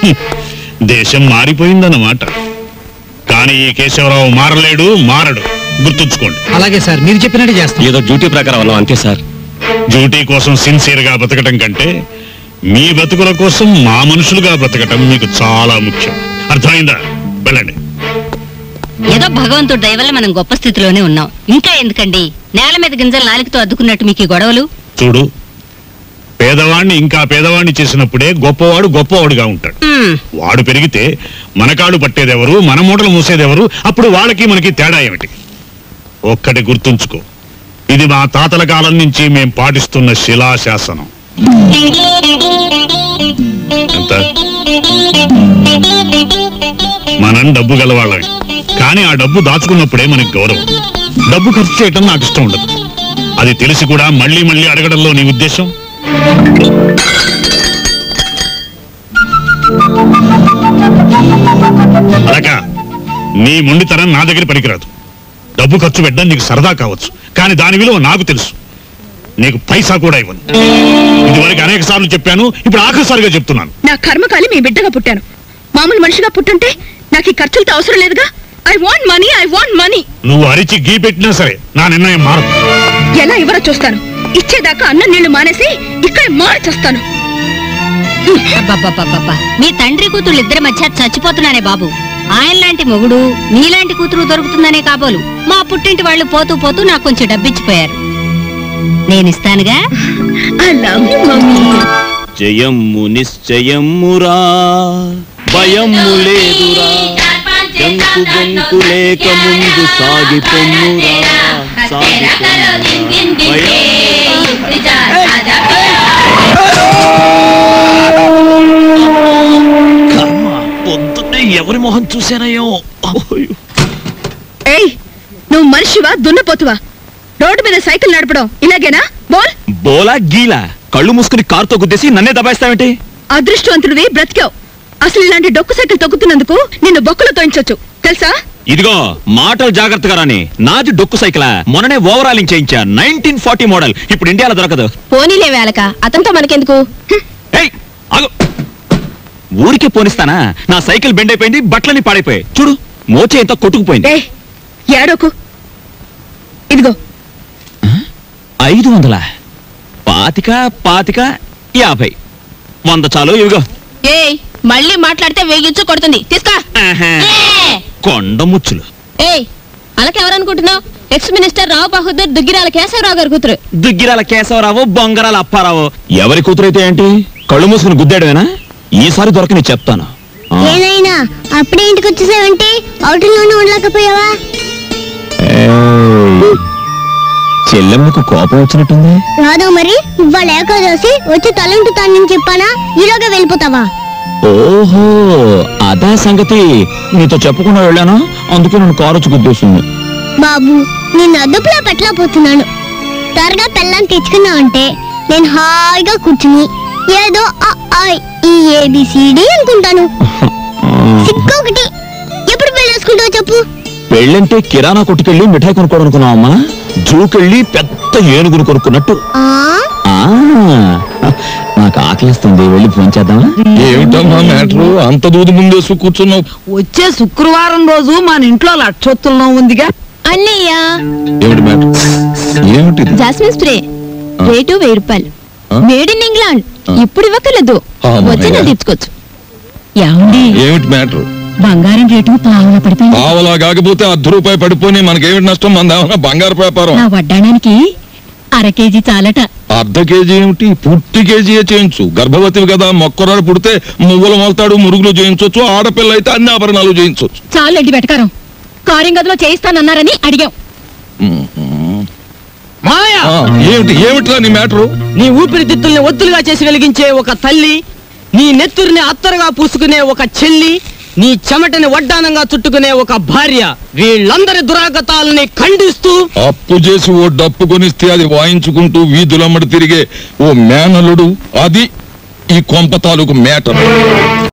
దేశం మారిపోయిందన్నమాట కానీ ఈ కేశవరావు మారలేడు మారడు గుర్తుంచుకోండి అలాగే సార్ మీరు చెప్పినట్టు చేస్తాం ఏదో డ్యూటీ ప్రకారం ఉన్నాం అంతే సార్ డ్యూటీ కోసం సిన్సియర్ గా బతకటం కంటే మీ బతుకుల కోసం మా మనుషులుగా బ్రతకటం మీకు చాలా ముఖ్యం అర్థమైందా వెళ్ళండి ఏదో భగవంతుడి దయ వల్ల మనం గొప్ప స్థితిలోనే ఉన్నాం ఇంకా ఎందుకండి నేల మీద గింజలు నాలుగుతో అద్దుకున్నట్టు మీకు ఈ గొడవలు చూడు పేదవాణ్ణి ఇంకా పేదవాణ్ణి చేసినప్పుడే గొప్పవాడు గొప్పవాడుగా ఉంటాడు హ్మ్, వాడు పెరిగితే మనకాడు పట్టేదెవరు మన మూటలు మూసేదెవరు అప్పుడు వాళ్ళకి మనకి తేడా ఏమిటి ఒక్కటి గుర్తుంచుకో ఇది మా తాతల కాలం నుంచి మేం పాటిస్తున్న శిలాశాసనం ఎంత మనం డబ్బు గలవాళ్ళవి కానీ ఆ డబ్బు దాచుకున్నప్పుడే మనకి గౌరవం డబ్బు ఖర్చు చేయటం నాకు ఇష్టం ఉండదు అది తెలిసి కూడా మళ్ళీ మళ్ళీ అడగడంలో నీ ఉద్దేశం అలాక నీ మొండితనం నా దగ్గర పనికిరాదు డబ్బు ఖర్చు పెట్టడం నీకు సరదా కావచ్చు కానీ దాని విలువ నాకు తెలుసు నీకు పైసా కూడా ఇవ్వను ఇదివరకు అనేక సార్లు చెప్పాను ఇప్పుడు ఆఖరిసారిగా చెప్తున్నాను నా కర్మకాలి మీ బిడ్డగా పుట్టాను మామూలు మనిషిగా పుట్టుంటే నాకు ఈ ఖర్చులతో అవసరం లేదుగా I want money I want money నువ్వు అరిచి గీ పెట్టినా సరే నా నిర్ణయం మారదు ఎలా ఇవ్వరో చూస్తాను ఇచ్చేదాకా అన్నం నీళ్లు మానేసి ఇక్కడ మార్చేస్తాను అబ్బబ్బబ్బబ్బబ్బా. మీ తండ్రి కూతుళ్ళు ఇద్దరి మధ్య చచ్చిపోతున్నానే బాబు ఆయన లాంటి మొగుడు నీలాంటి కూతురు దొరుకుతుందనే కాబోలు మా పుట్టింటి వాళ్ళు పోతూ పోతూ నాకు కొంచెం డబ్బిచ్చిపోయారు నేనిస్తానుగా ఐ లవ్ యు మమ్మీ జయమ్ము నిశ్చయమ్మురా భయము లేదురా జంకు బొంకు లేక ముందు సాగి పొమ్మురా సాగి పొమ్మురా. భయం కర్మ పొద్దున్నే ఎవరి మొహం చూశానయ్యో అయ్యో. ఏయ్ నువ్వు మనిషివా దున్నపోతువా రోడ్డు మీద సైకిల్ నడపడం ఇలాగేనా బోల్ బోలా గీలా కళ్ళు మూసుకుని కారుతో గుద్దేసి నన్నే దబాయిస్తావేంటి అదృష్టవంతుడివి బ్రతికావు అసలు ఇలాంటి డొక్కు సైకిల్ తొక్కుతున్నందుకు నిన్ను బొక్కలు తోయించొచ్చు తెలుసా ఇదిగో మాటలు జాగ్రత్తగా రాని నాది డొక్కు సైకిల్ మొన్ననే ఓవరాలింగ్ చేయించా నైన్టీన్ ఫార్టీ మోడల్ ఇప్పుడు ఇండియాలో దొరకదు పోనీలే వేలక అతనితో మనకెందుకు ఏయ్ ఆగు ఊరికే పోనిస్తానా నా సైకిల్ బెండ్ అయిపోయింది బట్టలని పాడైపోయాయి చూడు మోచే ఎంత కొట్టుకుపోయింది ఏ ఏడోకు ఇదిగో ఐదు వందల పాతిక పాతిక యాభై వంద చాలు ఇవిగో ఏయ్ మళ్ళీ మాట్లాడితే వేగించు కొడుతుంది తీసుకో ఆహా. కొండ ముచ్చులు ఏయ్ అలాకెవరనుకుంటున్నావు ఎక్స్ మినిస్టర్ రావు బహదూర్ దుగ్గిరాల కేశవరావు గారు కూతురు దుగ్గిరాల కేశవరావు బొంగరాల అప్పారావు ఎవరి కూతురైతే ఏంటి కళ్ళు మూసుకుని గుద్దాడమేనా ఈసారి దొరకని చెప్తాను ఆ. ఏదైనా అప్పుడే ఇంటికి వచ్చేసావంటే అవుటింగ్లోనే ఉండలేకపోయావా ఏయ్. చెల్లెమ్మకు కోపం వచ్చినట్టుంది రాదు మరి ఇవాళ ఏకాదశి వచ్చి తలంటు తానని చెప్పానా ఈలోగా వెళ్ళిపోతావా ఓహో అదా సంగతి నీతో చెప్పకుండా వెళ్ళాను అందుకే నన్ను కారు వచ్చి గుద్దేసింది బాబు నేను అదుపులో పెట్టలేకపోతున్నాను త్వరగా పెళ్ళాన్ని తెచ్చుకున్నా అంటే నేను హాయిగా కూర్చుని ఏదో ఆ, ఆ, ఈ ఏబిసిడి అనుకుంటాను సిక్కొకటి ఎప్పుడు పెళ్ళేసుకుంటావు చెప్పు పెళ్ళంటే కిరాణా కొట్టుకెళ్ళి మిఠాయి కొనుక్కోవడం అనుకున్నావమ్మా జూకెళ్ళి పెద్ద ఏనుగును కొనుక్కున్నట్టు ఆ ఆ నాకు ఆకలిస్తుంది వెళ్ళి ఫోన్ చేద్దామా ఏమిటమ్మా మ్యాటర్ అంత దూది ముందేసు కూర్చున్నావు వచ్చే శుక్రవారం రోజు మన ఇంట్లో లక్షోత్తుల్లో ఉందిగా అన్నయ్య ఏమిటి మ్యాటర్ ఏమిటిది జాస్మిన్ స్ప్రే రేటు వెయ్యి రూపాయలు ఆ? మేడ్ ఇన్ ఇంగ్లాండ్ ఆ. ఇప్పుడు ఇవ్వకలేదు అమ్మయ్య. వచ్చినా తీర్చుకోవచ్చు ఏమండి ఏమిటి మ్యాటర్ బంగారం రేటు పావులా పడిపోయింది పావలా కాకపోతే అర్ధ రూపాయి పడిపోయి మనకేమిటి నష్టం మన ఏమన్నా బంగారు వ్యాపారం నా వడ్డాణానికి అర కేజీ చాలట అర్ధ కేజీ ఏమిటి పూర్తి కేజీయే చేయించు గర్భవతివి కదా మొక్కరాడు పుడితే మువ్వలు మొలతాడు మురుగులు చేయించవచ్చు ఆడపిల్ల అయితే అన్ని ఆభరణాలు చేయించవచ్చు చాలు అడ్డి వెటకారం కారింగ్ గదిలో చేయిస్తానన్నారని అడిగాం మాయ ఆ, ఏమిటి ఏమిట్రా నీ మ్యాటరు నీ ఊపిరితిత్తుల్ని ఒత్తులుగా చేసి వెలిగించే ఒక తల్లి నీ నెత్తురిని అత్తరుగా పూసుకునే ఒక చెల్లి నీ చెమటని వడ్డానంగా చుట్టుకునే ఒక భార్య వీళ్ళందరి దురాగతాలని ఖండిస్తూ అప్పు చేసి ఓ డప్పు కొనిస్తే అది వాయించుకుంటూ వీధులమ్మడి తిరిగే ఓ మేనలుడు అది ఈ కొంప తాలూకు మేటర్